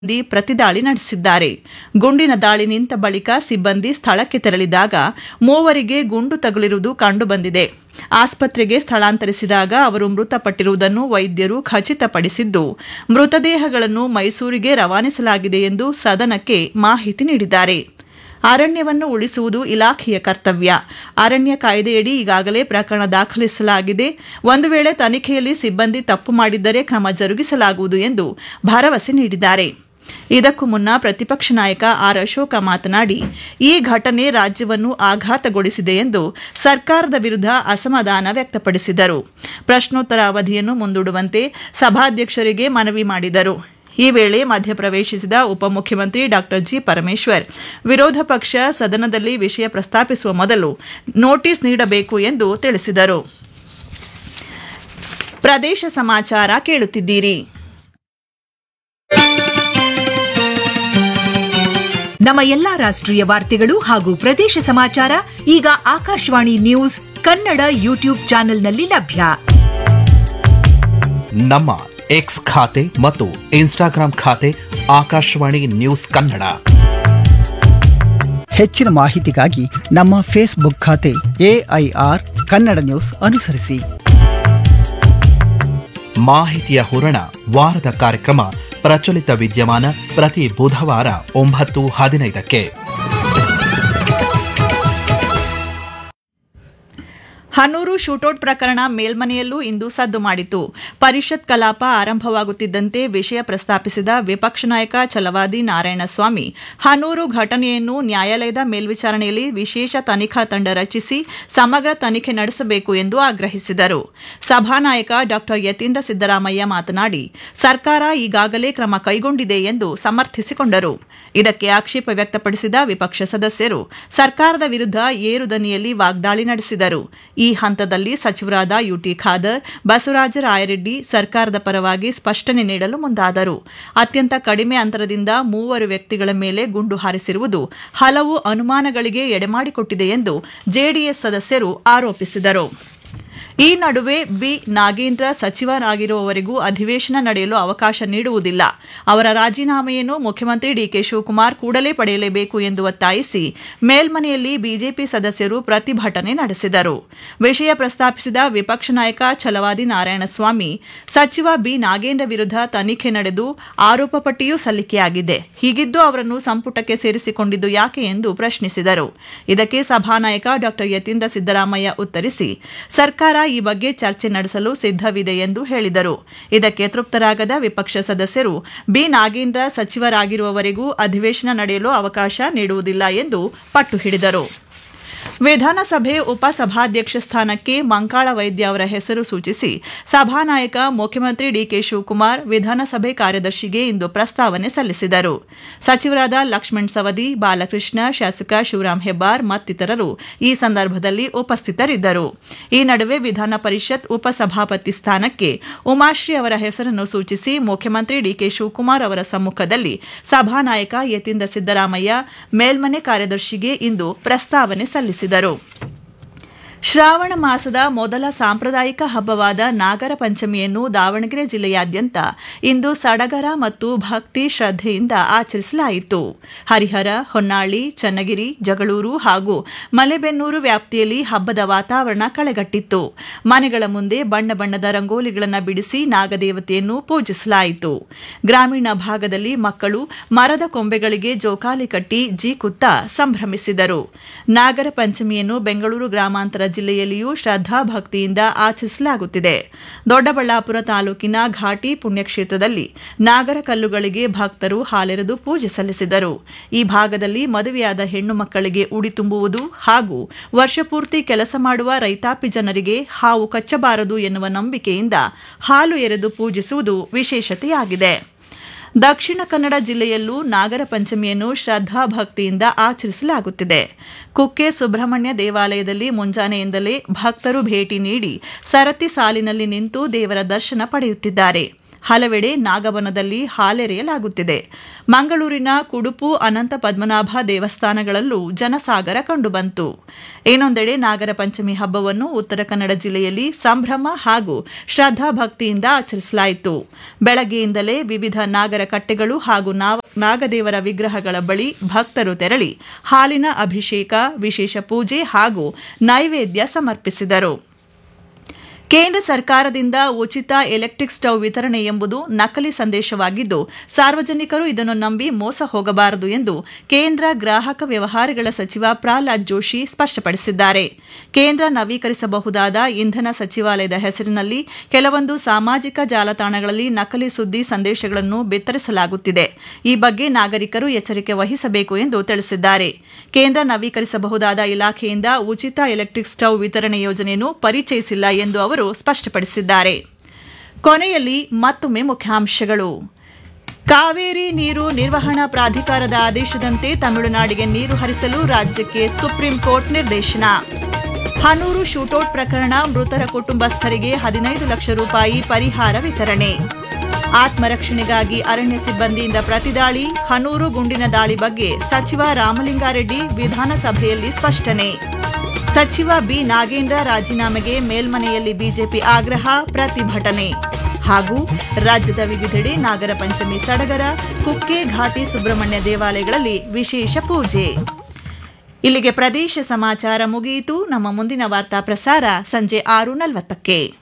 ಸಿಬ್ಬಂದಿ ಪ್ರತಿದಾಳಿ ನಡೆಸಿದ್ದಾರೆ ಗುಂಡಿನ ದಾಳಿ ನಿಂತ ಬಳಿಕ ಸಿಬ್ಬಂದಿ ಸ್ಥಳಕ್ಕೆ ತೆರಳಿದಾಗ ಮೂವರಿಗೆ ಗುಂಡು ತಗುಲಿರುವುದು ಕಂಡುಬಂದಿದೆ ಆಸ್ಪತ್ರೆಗೆ ಸ್ಥಳಾಂತರಿಸಿದಾಗ ಅವರು ಮೃತಪಟ್ಟಿರುವುದನ್ನು ವೈದ್ಯರು ಖಚಿತಪಡಿಸಿದ್ದು ಮೃತದೇಹಗಳನ್ನು ಮೈಸೂರಿಗೆ ರವಾನಿಸಲಾಗಿದೆ ಎಂದು ಸದನಕ್ಕೆ ಮಾಹಿತಿ ನೀಡಿದ್ದಾರೆ ಅರಣ್ಯವನ್ನು ಉಳಿಸುವುದು ಇಲಾಖೆಯ ಕರ್ತವ್ಯ ಅರಣ್ಯ ಕಾಯ್ದೆಯಡಿ ಈಗಾಗಲೇ ಪ್ರಕರಣ ದಾಖಲಿಸಲಾಗಿದೆ ಒಂದು ವೇಳೆ ತನಿಖೆಯಲ್ಲಿ ಸಿಬ್ಬಂದಿ ತಪ್ಪು ಮಾಡಿದ್ದರೆ ಕ್ರಮ ಜರುಗಿಸಲಾಗುವುದು ಎಂದು ಭರವಸೆ ನೀಡಿದ್ದಾರೆ ಇದಕ್ಕೂ ಮುನ್ನ ಪ್ರತಿಪಕ್ಷ ನಾಯಕ ಆರ್ ಅಶೋಕ ಮಾತನಾಡಿ ಈ ಘಟನೆ ರಾಜ್ಯವನ್ನು ಆಘಾತಗೊಳಿಸಿದೆ ಎಂದು ಸರ್ಕಾರದ ವಿರುದ್ಧ ಅಸಮಾಧಾನ ವ್ಯಕ್ತಪಡಿಸಿದರು ಪ್ರಶ್ನೋತ್ತರ ಅವಧಿಯನ್ನು ಮುಂದೂಡುವಂತೆ ಸಭಾಧ್ಯಕ್ಷರಿಗೆ ಮನವಿ ಮಾಡಿದರು ಈ ವೇಳೆ ಮಧ್ಯಪ್ರವೇಶಿಸಿದ ಉಪಮುಖ್ಯಮಂತ್ರಿ ಡಾ ಜಿ ಪರಮೇಶ್ವರ್ ವಿರೋಧ ಪಕ್ಷ ಸದನದಲ್ಲಿ ವಿಷಯ ಪ್ರಸ್ತಾಪಿಸುವ ಮೊದಲು ನೋಟಿಸ್ ನೀಡಬೇಕು ಎಂದು ತಿಳಿಸಿದರು ಪ್ರದೇಶ ಸಮಾಚಾರ ಕೇಳುತ್ತಿದ್ದೀರಿ ನಮ್ಮ ಎಲ್ಲಾ ರಾಷ್ಟ್ರೀಯ ವಾರ್ತೆಗಳು ಹಾಗೂ ಪ್ರದೇಶ ಸಮಾಚಾರ ಈಗ ಆಕಾಶವಾಣಿ ನ್ಯೂಸ್ ಕನ್ನಡ ಯೂಟ್ಯೂಬ್ ಚಾನೆಲ್ನಲ್ಲಿ ಲಭ್ಯ ನಮ್ಮ ಎಕ್ಸ್ ಖಾತೆ ಮತ್ತು ಇನ್ಸ್ಟಾಗ್ರಾಂ ಖಾತೆ ಆಕಾಶವಾಣಿ ನ್ಯೂಸ್ ಕನ್ನಡ ಹೆಚ್ಚಿನ ಮಾಹಿತಿಗಾಗಿ ನಮ್ಮ ಫೇಸ್ಬುಕ್ ಖಾತೆ ಎಐಆರ್ ಕನ್ನಡ ನ್ಯೂಸ್ ಅನುಸರಿಸಿ ಮಾಹಿತಿಯ ಹೂರಣ ವಾರದ ಕಾರ್ಯಕ್ರಮ ಪ್ರಚಲಿತ ವಿದ್ಯಮಾನ ಪ್ರತಿ ಬುಧವಾರ ಒಂಬತ್ತು ಹದಿನೈದಕ್ಕೆ ಹನೂರು ಶೂಟೌಟ್ ಪ್ರಕರಣ ಮೇಲ್ಮನೆಯಲ್ಲೂ ಇಂದು ಸದ್ದು ಮಾಡಿತು ಪರಿಷತ್ ಕಲಾಪ ಆರಂಭವಾಗುತ್ತಿದ್ದಂತೆ ವಿಷಯ ಪ್ರಸ್ತಾಪಿಸಿದ ವಿಪಕ್ಷ ನಾಯಕ ಛಲವಾದಿ ನಾರಾಯಣಸ್ವಾಮಿ ಹನೂರು ಘಟನೆಯನ್ನು ನ್ಯಾಯಾಲಯದ ಮೇಲ್ವಿಚಾರಣೆಯಲ್ಲಿ ವಿಶೇಷ ತನಿಖಾ ತಂಡ ರಚಿಸಿ ಸಮಗ್ರ ತನಿಖೆ ನಡೆಸಬೇಕು ಎಂದು ಆಗ್ರಹಿಸಿದರು ಸಭಾನಾಯಕ ಡಾ ಯತೀಂದ್ರ ಸಿದ್ದರಾಮಯ್ಯ ಮಾತನಾಡಿ ಸರ್ಕಾರ ಈಗಾಗಲೇ ಕ್ರಮ ಕೈಗೊಂಡಿದೆ ಎಂದು ಸಮರ್ಥಿಸಿಕೊಂಡರು ಇದಕ್ಕೆ ಆಕ್ಷೇಪ ವ್ಯಕ್ತಪಡಿಸಿದ ವಿಪಕ್ಷ ಸದಸ್ಯರು ಸರ್ಕಾರದ ವಿರುದ್ಧ ಏರು ದನಿಯಲ್ಲಿ ವಾಗ್ದಾಳಿ ನಡೆಸಿದರು ಈ ಹಂತದಲ್ಲಿ ಸಚಿವರಾದ ಯುಟಿ ಖಾದರ್ ಬಸವರಾಜ ರಾಯರೆಡ್ಡಿ ಸರ್ಕಾರದ ಪರವಾಗಿ ಸ್ಪಷ್ಟನೆ ನೀಡಲು ಮುಂದಾದರು ಅತ್ಯಂತ ಕಡಿಮೆ ಅಂತರದಿಂದ ಮೂವರು ವ್ಯಕ್ತಿಗಳ ಮೇಲೆ ಗುಂಡು ಹಾರಿಸಿರುವುದು ಹಲವು ಅನುಮಾನಗಳಿಗೆ ಎಡೆಮಾಡಿಕೊಟ್ಟಿದೆ ಎಂದು ಜೆಡಿಎಸ್ ಸದಸ್ಯರು ಆರೋಪಿಸಿದರು ಈ ನಡುವೆ ಬಿ ನಾಗೇಂದ್ರ ಸಚಿವರಾಗಿರುವವರೆಗೂ ಅಧಿವೇಶನ ನಡೆಯಲು ಅವಕಾಶ ನೀಡುವುದಿಲ್ಲ ಅವರ ರಾಜೀನಾಮೆಯನ್ನು ಮುಖ್ಯಮಂತ್ರಿ ಡಿಕೆ ಶಿವಕುಮಾರ್ ಕೂಡಲೇ ಪಡೆಯಲೇಬೇಕು ಎಂದು ಒತ್ತಾಯಿಸಿ ಮೇಲ್ಮನೆಯಲ್ಲಿ ಬಿಜೆಪಿ ಸದಸ್ಯರು ಪ್ರತಿಭಟನೆ ನಡೆಸಿದರು ವಿಷಯ ಪ್ರಸ್ತಾಪಿಸಿದ ವಿಪಕ್ಷ ನಾಯಕ ಛಲವಾದಿ ನಾರಾಯಣಸ್ವಾಮಿ ಸಚಿವ ಬಿ ನಾಗೇಂದ್ರ ವಿರುದ್ಧ ತನಿಖೆ ನಡೆದು ಆರೋಪ ಪಟ್ಟಿಯೂ ಸಲ್ಲಿಕೆಯಾಗಿದೆ ಹೀಗಿದ್ದು ಅವರನ್ನು ಸಂಪುಟಕ್ಕೆ ಸೇರಿಸಿಕೊಂಡಿದ್ದು ಯಾಕೆ ಎಂದು ಪ್ರಶ್ನಿಸಿದರು ಇದಕ್ಕೆ ಸಭಾನಾಯಕ ಡಾ ಯತೀಂದ್ರ ಸಿದ್ದರಾಮಯ್ಯ ಉತ್ತರಿಸಿ ಸರ್ಕಾರ ಈ ಬಗ್ಗೆ ಚರ್ಚೆ ನಡೆಸಲು ಸಿದ್ಧವಿದೆ ಎಂದು ಹೇಳಿದರು ಇದಕ್ಕೆ ತೃಪ್ತರಾಗದ ವಿಪಕ್ಷ ಸದಸ್ಯರು ಬಿ ನಾಗೇಂದ್ರ ಸಚಿವರಾಗಿರುವವರೆಗೂ ಅಧಿವೇಶನ ನಡೆಯಲು ಅವಕಾಶ ನೀಡುವುದಿಲ್ಲ ಎಂದು ಪಟ್ಟು ಹಿಡಿದರು ವಿಧಾನಸಭೆ ಉಪಸಭಾಧ್ಯಕ್ಷ ಸ್ಥಾನಕ್ಕೆ ಮಂಕಾಳ ವೈದ್ಯ ಅವರ ಹೆಸರು ಸೂಚಿಸಿ ಸಭಾನಾಯಕ ಮುಖ್ಯಮಂತ್ರಿ ಡಿಕೆ ಶಿವಕುಮಾರ್ ವಿಧಾನಸಭೆ ಕಾರ್ಯದರ್ಶಿಗೆ ಇಂದು ಪ್ರಸ್ತಾವನೆ ಸಲ್ಲಿಸಿದರು ಸಚಿವರಾದ ಲಕ್ಷ್ಮಣ್ ಸವದಿ ಬಾಲಕೃಷ್ಣ ಶಾಸಕ ಶಿವರಾಂ ಹೆಬ್ಬಾರ್ ಮತ್ತಿತರರು ಈ ಸಂದರ್ಭದಲ್ಲಿ ಉಪಸ್ಥಿತರಿದ್ದರು ಈ ನಡುವೆ ವಿಧಾನ ಪರಿಷತ್ ಉಪಸಭಾಪತಿ ಸ್ಥಾನಕ್ಕೆ ಉಮಾಶ್ರೀ ಅವರ ಹೆಸರನ್ನು ಸೂಚಿಸಿ ಮುಖ್ಯಮಂತ್ರಿ ಡಿಕೆ ಶಿವಕುಮಾರ್ ಅವರ ಸಮ್ಮುಖದಲ್ಲಿ ಸಭಾನಾಯಕ ಯತೀಂದ್ರ ಸಿದ್ದರಾಮಯ್ಯ ಮೇಲ್ಮನೆ ಕಾರ್ಯದರ್ಶಿಗೆ ಇಂದು ಪ್ರಸ್ತಾವನೆ ಸಲ್ಲಿಸಿದರು ಶ್ರಾವಣ ಮಾಸದ ಮೊದಲ ಸಾಂಪ್ರದಾಯಿಕ ಹಬ್ಬವಾದ ನಾಗರ ಪಂಚಮಿಯನ್ನು ದಾವಣಗೆರೆ ಜಿಲ್ಲೆಯಾದ್ಯಂತ ಇಂದು ಸಡಗರ ಮತ್ತು ಭಕ್ತಿ ಶ್ರದ್ಧೆಯಿಂದ ಆಚರಿಸಲಾಯಿತು ಹರಿಹರ ಹೊನ್ನಾಳಿ ಚನ್ನಗಿರಿ ಜಗಳೂರು ಹಾಗೂ ಮಲೆಬೆನ್ನೂರು ವ್ಯಾಪ್ತಿಯಲ್ಲಿ ಹಬ್ಬದ ವಾತಾವರಣ ಕಳೆಗಟ್ಟಿತ್ತು ಮನೆಗಳ ಮುಂದೆ ಬಣ್ಣ ಬಣ್ಣದ ರಂಗೋಲಿಗಳನ್ನು ಬಿಡಿಸಿ ನಾಗದೇವತೆಯನ್ನು ಪೂಜಿಸಲಾಯಿತು ಗ್ರಾಮೀಣ ಭಾಗದಲ್ಲಿ ಮಕ್ಕಳು ಮರದ ಕೊಂಬೆಗಳಿಗೆ ಜೋಕಾಲಿ ಕಟ್ಟಿ ಜೀಕುತ್ತ ಸಂಭ್ರಮಿಸಿದರು ನಾಗರ ಪಂಚಮಿಯನ್ನು ಬೆಂಗಳೂರು ಗ್ರಾಮಾಂತರ ಜಿಲ್ಲೆಯಲ್ಲಿಯೂ ಶ್ರದ್ಧಾ ಭಕ್ತಿಯಿಂದ ಆಚರಿಸಲಾಗುತ್ತಿದೆ ದೊಡ್ಡಬಳ್ಳಾಪುರ ತಾಲೂಕಿನ ಘಾಟಿ ಪುಣ್ಯಕ್ಷೇತ್ರದಲ್ಲಿ ನಾಗರ ಕಲ್ಲುಗಳಿಗೆ ಭಕ್ತರು ಹಾಲೆರೆದು ಪೂಜೆ ಸಲ್ಲಿಸಿದರು ಈ ಭಾಗದಲ್ಲಿ ಮದುವೆಯಾದ ಹೆಣ್ಣು ಮಕ್ಕಳಿಗೆ ಉಡಿ ತುಂಬುವುದು ಹಾಗೂ ವರ್ಷಪೂರ್ತಿ ಕೆಲಸ ಮಾಡುವ ರೈತಾಪಿ ಜನರಿಗೆ ಹಾವು ಕಚ್ಚಬಾರದು ಎನ್ನುವ ನಂಬಿಕೆಯಿಂದ ಹಾಲು ಎರೆದು ಪೂಜಿಸುವುದು ವಿಶೇಷತೆಯಾಗಿದೆ ದಕ್ಷಿಣ ಕನ್ನಡ ಜಿಲ್ಲೆಯಲ್ಲೂ ನಾಗರ ಪಂಚಮಿಯನ್ನು ಶ್ರದ್ಧಾ ಭಕ್ತಿಯಿಂದ ಆಚರಿಸಲಾಗುತ್ತಿದೆ ಕುಕ್ಕೆ ಸುಬ್ರಹ್ಮಣ್ಯ ದೇವಾಲಯದಲ್ಲಿ ಮುಂಜಾನೆಯಿಂದಲೇ ಭಕ್ತರು ಭೇಟಿ ನೀಡಿ ಸರತಿ ಸಾಲಿನಲ್ಲಿ ನಿಂತು ದೇವರ ದರ್ಶನ ಪಡೆಯುತ್ತಿದ್ದಾರೆ ಹಲವೆಡೆ ನಾಗವನದಲ್ಲಿ ಹಾಲೆರೆಯಲಾಗುತ್ತಿದೆ ಮಂಗಳೂರಿನ ಕುಡುಪು ಅನಂತ ಪದ್ಮನಾಭ ದೇವಸ್ಥಾನಗಳಲ್ಲೂ ಜನಸಾಗರ ಕಂಡುಬಂತು ಇನ್ನೊಂದೆಡೆ ನಾಗರ ಪಂಚಮಿ ಹಬ್ಬವನ್ನು ಉತ್ತರ ಕನ್ನಡ ಜಿಲ್ಲೆಯಲ್ಲಿ ಸಂಭ್ರಮ ಹಾಗೂ ಶ್ರದ್ಧಾ ಭಕ್ತಿಯಿಂದ ಆಚರಿಸಲಾಯಿತು ಬೆಳಗ್ಗೆಯಿಂದಲೇ ವಿವಿಧ ನಾಗರ ಕಟ್ಟೆಗಳು ಹಾಗೂ ನಾಗದೇವರ ವಿಗ್ರಹಗಳ ಬಳಿ ಭಕ್ತರು ತೆರಳಿ ಹಾಲಿನ ಅಭಿಷೇಕ ವಿಶೇಷ ಪೂಜೆ ಹಾಗೂ ನೈವೇದ್ಯ ಸಮರ್ಪಿಸಿದರು ಕೇಂದ್ರ ಸರ್ಕಾರದಿಂದ ಉಚಿತ ಎಲೆಕ್ಟ್ರಿಕ್ ಸ್ಟವ್ ವಿತರಣೆ ಎಂಬುದು ನಕಲಿ ಸಂದೇಶವಾಗಿದ್ದು ಸಾರ್ವಜನಿಕರು ಇದನ್ನು ನಂಬಿ ಮೋಸ ಹೋಗಬಾರದು ಎಂದು ಕೇಂದ್ರ ಗ್ರಾಹಕ ವ್ಯವಹಾರಗಳ ಸಚಿವ ಪ್ರಹ್ಲಾದ್ ಜೋಶಿ ಸ್ಪಷ್ಟಪಡಿಸಿದ್ದಾರೆ ಕೇಂದ್ರ ನವೀಕರಿಸಬಹುದಾದ ಇಂಧನ ಸಚಿವಾಲಯದ ಹೆಸರಿನಲ್ಲಿ ಕೆಲವೊಂದು ಸಾಮಾಜಿಕ ಜಾಲತಾಣಗಳಲ್ಲಿ ನಕಲಿ ಸುದ್ದಿ ಸಂದೇಶಗಳನ್ನು ಬಿತ್ತರಿಸಲಾಗುತ್ತಿದೆ ಈ ಬಗ್ಗೆ ನಾಗರಿಕರು ಎಚ್ಚರಿಕೆ ವಹಿಸಬೇಕು ಎಂದು ತಿಳಿಸಿದ್ದಾರೆ ಕೇಂದ್ರ ನವೀಕರಿಸಬಹುದಾದ ಇಲಾಖೆಯಿಂದ ಉಚಿತ ಎಲೆಕ್ಟ್ರಿಕ್ ಸ್ಟವ್ ವಿತರಣೆ ಯೋಜನೆಯನ್ನು ಪರಿಚಯಿಸಿಲ್ಲ ಎಂದು ಅವರು ಸ್ಪಷ್ಟಪಡಿಸಿದ್ದಾರೆ ಕೊನೆಯಲ್ಲಿ ಮತ್ತೊಮ್ಮೆ ಮುಖ್ಯಾಂಶಗಳು ಕಾವೇರಿ ನೀರು ನಿರ್ವಹಣಾ ಪ್ರಾಧಿಕಾರದ ಆದೇಶದಂತೆ ತಮಿಳುನಾಡಿಗೆ ನೀರು ಹರಿಸಲು ರಾಜ್ಯಕ್ಕೆ ಸುಪ್ರೀಂ ಕೋರ್ಟ್ ನಿರ್ದೇಶನ ಹನೂರು ಶೂಟೌಟ್ ಪ್ರಕರಣ ಮೃತರ ಕುಟುಂಬಸ್ಥರಿಗೆ ಹದಿನೈದು ಲಕ್ಷ ರೂಪಾಯಿ ಪರಿಹಾರ ವಿತರಣೆ ಆತ್ಮರಕ್ಷಣೆಗಾಗಿ ಅರಣ್ಯ ಸಿಬ್ಬಂದಿಯಿಂದ ಪ್ರತಿದಾಳಿ ಹನೂರು ಗುಂಡಿನ ದಾಳಿ ಬಗ್ಗೆ ಸಚಿವ ರಾಮಲಿಂಗಾರೆಡ್ಡಿ ವಿಧಾನಸಭೆಯಲ್ಲಿ ಸ್ಪಷ್ಟನೆ ಸಚಿವ ಬಿ ನಾಗೇಂದ್ರ ರಾಜೀನಾಮೆಗೆ ಮೇಲ್ಮನೆಯಲ್ಲಿ ಬಿಜೆಪಿ ಆಗ್ರಹ ಪ್ರತಿಭಟನೆ ಹಾಗೂ ರಾಜ್ಯದ ವಿವಿಧೆಡೆ ನಾಗರ ಪಂಚಮಿ ಸಡಗರ ಕುಕ್ಕೆ ಘಾಟಿ ಸುಬ್ರಹ್ಮಣ್ಯ ದೇವಾಲಯಗಳಲ್ಲಿ ವಿಶೇಷ ಪೂಜೆ ಇಲ್ಲಿಗೆ ಪ್ರದೇಶ ಸಮಾಚಾರ ಮುಗಿಯಿತು ನಮ್ಮ ಮುಂದಿನ ವಾರ್ತಾ ಪ್ರಸಾರ ಸಂಜೆ ಆರು ನಲವತ್ತಕ್ಕೆ